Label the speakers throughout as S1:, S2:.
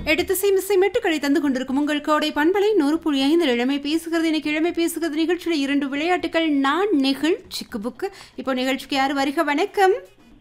S1: எடுத்து சீமிசை மெட்டுக்களை தந்து கொண்டிருக்கும் உங்கள் கோடை பண்பலை நூறு புள்ளி ஐந்து இளமை பேசுகிறது இன்னைக்கு இளமை பேசுகிறது நிகழ்ச்சியில் இரண்டு விளையாட்டுகள் நான் நெகிழ் சிக்கு புக்கு இப்போ நிகழ்ச்சிக்கு யார் வருக வணக்கம்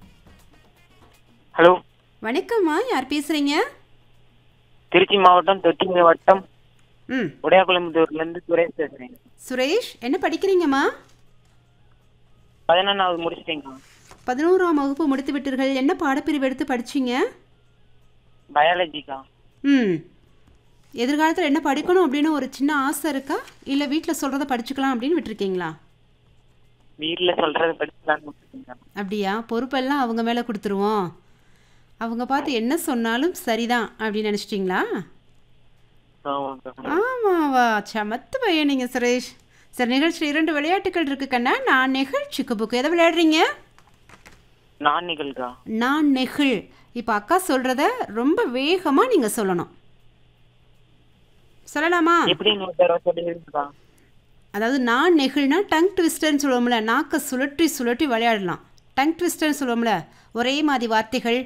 S2: ஹலோ
S1: வணக்கம்மா யார் பேசுறீங்க
S2: திருச்சி மாவட்டம் தொட்டிங்க வட்டம்
S1: ம்
S2: உடையாக்குளம்புத்தூர்ல இருந்து சுரேஷ் பேசுறேன்
S1: சுரேஷ் என்ன படிக்கிறீங்கம்மா
S2: பதினொன்னாவது முடிச்சிட்டேங்க
S1: பதினோராம் வகுப்பு முடித்து விட்டீர்கள் என்ன பாடப்பிரிவு எடுத்து படிச்சீங்க
S2: பயாலஜிக்கா
S1: ம் எதிர்காலத்தில் என்ன படிக்கணும் அப்படின்னு ஒரு சின்ன ஆசை இருக்கா இல்லை வீட்டில் சொல்கிறத படிச்சுக்கலாம் அப்படின்னு விட்டுருக்கீங்களா
S2: வீட்டுல சொல்றத படிச்சுலான்னு முடிச்சிட்டேங்க
S1: அப்படியா பொறுப்பெல்லாம் அவங்க மேலே கொடுத்துருவோம் அவங்க பார்த்து என்ன சொன்னாலும் சரிதான் அப்படின்னு நினச்சிட்டிங்களா
S2: ஆமாக்கா.
S1: ஆமாவா சமத்து பையன் நீங்கள் சுரேஷ் சரி நிகழ்ச்சியில் இரண்டு விளையாட்டுகள் இருக்கு கண்ணா நான் நெகிழ் சிக்கு புக்கு எதை விளையாடுறீங்க
S2: நான் நிகழ்கா
S1: நான் நெகிழ் இப்போ அக்கா சொல்கிறத ரொம்ப வேகமாக நீங்கள் சொல்லணும் சொல்லலாமா
S2: எப்படி இன்னொரு தடவை சொல்லிருக்கா
S1: அதாவது நான் நெகிழ்னா டங் ட்விஸ்டர்னு சொல்லுவோம்ல நாக்கை சுழற்றி சுழற்றி விளையாடலாம் டங் ட்விஸ்டர்னு சொல்லுவோம்ல ஒரே மாதிரி வார்த்தைகள்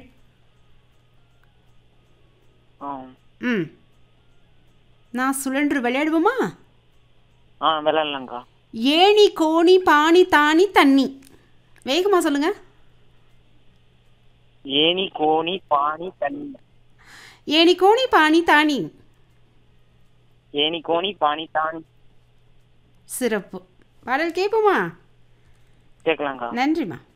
S2: ஆ
S1: ம் நான் சுழன்று விளையாடுவோமா
S2: ஆ விளையாடலாங்க்கா
S1: ஏணி கோணி பாணி தானி தண்ணி வேகமாக சொல்லுங்க
S2: ஏனி கோணி பாணி தண்ணி
S1: ஏணி கோணி பாணி தானி
S2: ஏனி கோணி பாணி தானி
S1: சிறப்பு பாடல் கேட்போமா
S2: கேட்கலாங்க்கா
S1: நன்றிம்மா